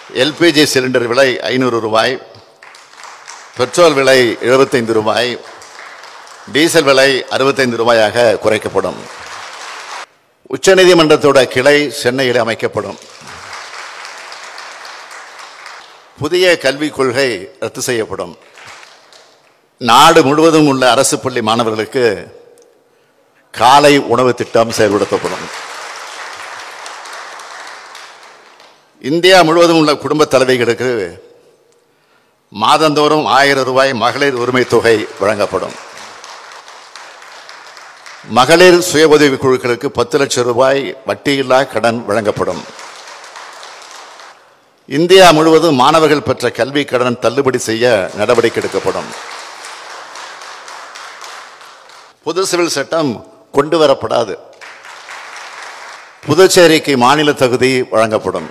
LPG cylinder விலை ஐநூறு ரூபாய் பெட்ரோல் விலை எழுபத்தைந்து ரூபாய் டீசல் விலை அறுபத்தைந்து ரூபாயாக குறைக்கப்படும் உச்சநீதிமன்றத்தோட கிளை சென்னையில் அமைக்கப்படும் புதிய கல்விக் கொள்கை ரத்து செய்யப்படும் நாடு முழுவதும் உள்ள அரசு பள்ளி மாணவர்களுக்கு காலை உணவு திட்டம் செயல்படுத்தப்படும் இந்தியா முழுவதும் உள்ள குடும்ப தலைவிகளுக்கு மாதந்தோறும் ஆயிரம் ரூபாய் மகளிர் உரிமை தொகை வழங்கப்படும் மகளிர் சுய உதவி குழுக்களுக்கு பத்து லட்சம் ரூபாய் வட்டியில்லா கடன் வழங்கப்படும் இந்தியா முழுவதும் மாணவர்கள் பெற்ற கல்வி கடன் தள்ளுபடி செய்ய நடவடிக்கை எடுக்கப்படும் பொது சிவில் சட்டம் கொண்டு வரப்படாது புதுச்சேரிக்கு மாநில தகுதி வழங்கப்படும்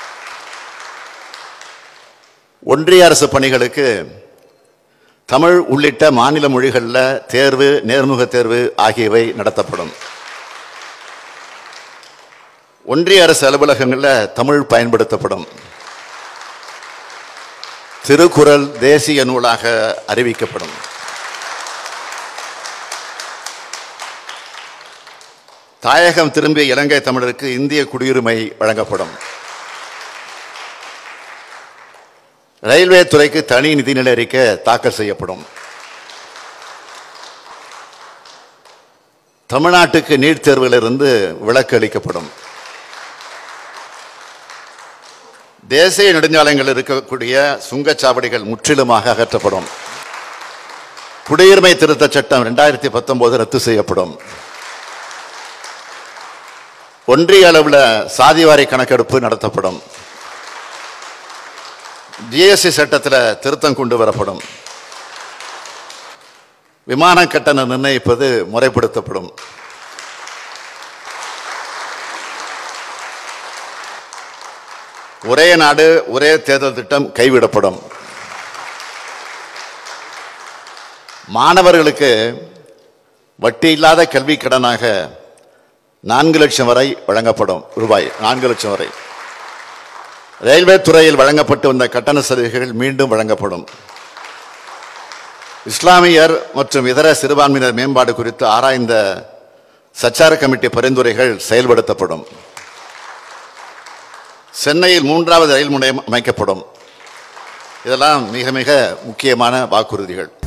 ஒன்றிய அரசு பணிகளுக்கு தமிழ் உள்ளிட்ட மாநில மொழிகளில் தேர்வு நேர்முக தேர்வு ஆகியவை நடத்தப்படும் ஒன்றிய அரசு அலுவலகங்களில் தமிழ் பயன்படுத்தப்படும் திருக்குறள் தேசிய நூலாக அறிவிக்கப்படும் தாயகம் திரும்பிய இலங்கை தமிழருக்கு இந்திய குடியுரிமை வழங்கப்படும் ரயில்வே துறைக்கு தனி நிதிநிலை அறிக்கை தாக்கல் செய்யப்படும் தமிழ்நாட்டுக்கு நீட் தேர்விலிருந்து விலக்கு அளிக்கப்படும் தேசிய நெடுஞ்சாலைகளில் இருக்கக்கூடிய சுங்கச்சாவடிகள் முற்றிலுமாக அகற்றப்படும் குடியுரிமை திருத்தச் சட்டம் ரெண்டாயிரத்தி பத்தொன்பது ரத்து செய்யப்படும் ஒன்றிய அளவில் சாதிவாரி கணக்கெடுப்பு நடத்தப்படும் ஜிஎஸ்டி சட்டத்தில் திருத்தம் கொண்டு வரப்படும் விமான கட்டணம் நிர்ணயிப்பது முறைப்படுத்தப்படும் ஒரே நாடு ஒரே தேர்தல் திட்டம் கைவிடப்படும் மாணவர்களுக்கு வட்டி இல்லாத கல்வி கடனாக நான்கு லட்சம் வரை வழங்கப்படும் ரூபாய் நான்கு லட்சம் வரை ரயில்வே துறையில் வழங்கப்பட்டு வந்த கட்டண சலுகைகள் மீண்டும் வழங்கப்படும் இஸ்லாமியர் மற்றும் இதர சிறுபான்மையினர் மேம்பாடு குறித்து ஆராய்ந்த சச்சார கமிட்டி பரிந்துரைகள் செயல்படுத்தப்படும் சென்னையில் மூன்றாவது ரயில் முனையம் அமைக்கப்படும் இதெல்லாம் மிக மிக முக்கியமான வாக்குறுதிகள்